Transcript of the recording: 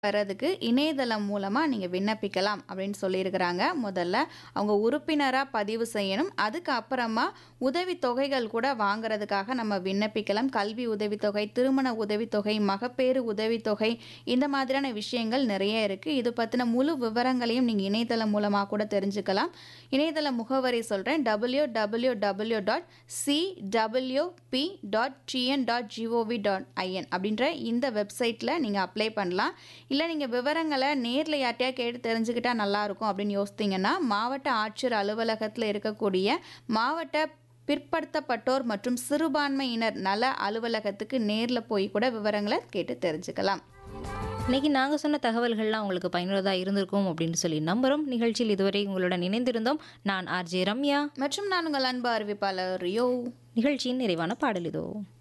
வர்றதுக்கு இணையதளம் மூலமாக நீங்கள் விண்ணப்பிக்கலாம் அப்படின்னு சொல்லியிருக்கிறாங்க முதல்ல அவங்க உறுப்பினராக பதிவு செய்யணும் அதுக்கு அப்புறமா உதவித்தொகைகள் கூட வாங்குறதுக்காக நம்ம விண்ணப்பிக்கலாம் கல்வி உதவித்தொகை திருமண உதவித்தொகை மகப்பேறு உதவித்தொகை இந்த மாதிரியான விஷயங்கள் நிறைய இருக்குது இது பற்றின முழு விவரங்களையும் நீங்கள் இணையதளம் மூலமாக கூட தெரிஞ்சுக்கலாம் இணையதள முகவரி சொல்கிறேன் W W W dot CWP dot TN dot GOV dot IN அப்படின்ற இந்த வெப்சைட்டில் நீங்கள் அப்ளை பண்ணலாம் இல்லை நீங்கள் விவரங்களை நேரில் யார்ட்டையா கேட்டு தெரிஞ்சுக்கிட்டா நல்லாயிருக்கும் அப்படின்னு யோசித்தீங்கன்னா மாவட்ட ஆட்சியர் அலுவலகத்தில் இருக்கக்கூடிய மாவட்ட பிற்படுத்தப்பட்டோர் மற்றும் சிறுபான்மையினர் நல அலுவலகத்துக்கு நேரில் போய் கூட விவரங்களை கேட்டு தெரிஞ்சுக்கலாம் இன்னைக்கு நாங்கள் சொன்ன தகவல்கள்லாம் உங்களுக்கு பயனுள்ளதாக இருந்திருக்கும் அப்படின்னு சொல்லி நம்புகிறோம் நிகழ்ச்சியில் இதுவரை உங்களுடன் இணைந்திருந்தோம் நான் ஆர்ஜே ரம்யா மற்றும் நான் உங்கள் அன்பு அறிவிப்பாளர் ரியோ நிகழ்ச்சியின் நிறைவான பாடல் இதோ